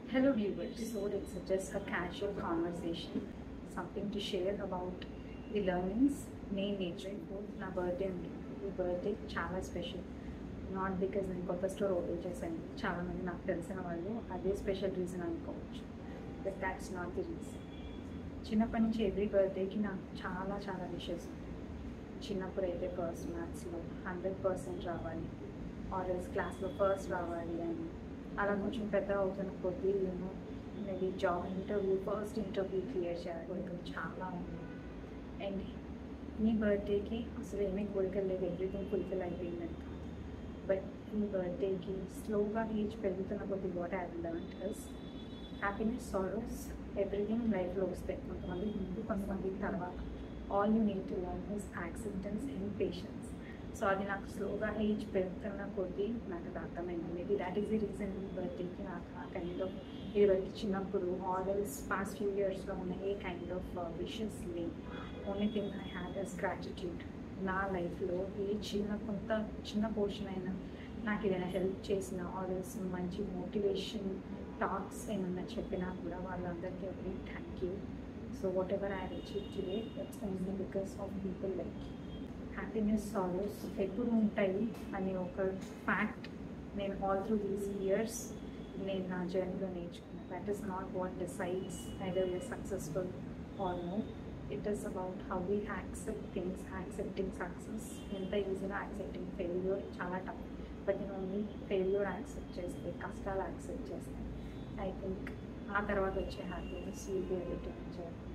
Hello viewers, so it's just a casual conversation, something to share about the learnings. నేను నేర్చుకుని fourth నా birthday ఉంది ఈ birthday చాలా స్పెషల్ నాట్ బికాజ్ నేను కొత్త స్టోర్ ఓపెన్ చేశాను చాలామంది నాకు తెలిసిన వాళ్ళు అదే స్పెషల్ రీజన్ అనుకోవచ్చు but that's not the reason చిన్నప్పటి నుంచి ఎవ్రీ బర్త్డేకి నాకు చాలా చాలా విషెస్ చిన్నప్పుడు అయితే ఫస్ట్ మ్యాథ్స్లో హండ్రెడ్ పర్సెంట్ రావాలి ఆర్ఎల్స్ క్లాస్లో ఫస్ట్ రావాలి అని అలా కొంచెం పెద్ద అవుతున్న కొద్దీ నేను maybe job interview first interview clear చేయాలి కోరికలు చాలా ఉంది అండ్ ఈ బర్త్డేకి అసలు ఏమీ కోరికలు లేదు ఎవ్రీథింగ్ ఫుల్ఫిల్ అయిపోయిందని కాదు బట్ ఈ బర్త్డేకి స్లోగా ఏజ్ పెరుగుతున్న కొద్ది what have learn is happiness sorrows everything లైఫ్లో వస్తాయి కొంతమంది ముందు కొంతమంది తర్వాత all you need to learn is acceptance and patience so అది నాకు స్లోగా ఏజ్ పెరుగుతున్న కొద్దీ నాకు అది అర్థమైంది maybe that is the reason ఈ బర్త్డేకి నాకు ఆ కైండ్ ఆఫ్ ఇదివరకు చిన్నప్పుడు ఆర్డర్స్ పాస్ట్ ఫ్యూ ఇయర్స్లో ఉన్న ఏ కైండ్ ఆఫ్ విషెస్ లేవు only thing I had was gratitude నా లైఫ్లో ఏ చిన్న కొంత చిన్న పోర్షన్ అయినా నాకు ఏదైనా హెల్ప్ చేసిన ఆర్డర్స్ మంచి మోటివేషన్ టాక్స్ ఏమన్నా చెప్పినా కూడా వాళ్ళందరికీ ఒకటి thank you so whatever I achieve today that's only because of people like happiness sorrows ఎప్పుడు ఉంటాయి అనే ఒక ఫ్యాక్ట్ నేను ఆల్ త్రూ దీస్ ఇయర్స్ నేను నా జర్నీలో నేర్చుకున్నాను that is not what decides either your successful or no it is about how we accept things accepting success ఎంత ఈజీగా యాక్సెప్టింగ్ ఫెయిల్యూర్ చాలా టఫ్ బట్ నేను ఓన్లీ ఫెయిల్యూర్ యాక్సెప్ట్ చేస్తే కష్టాలు యాక్సెప్ట్ చేస్తే ఐ థింక్ ఆ తర్వాత వచ్చే happiness you be able to enjoy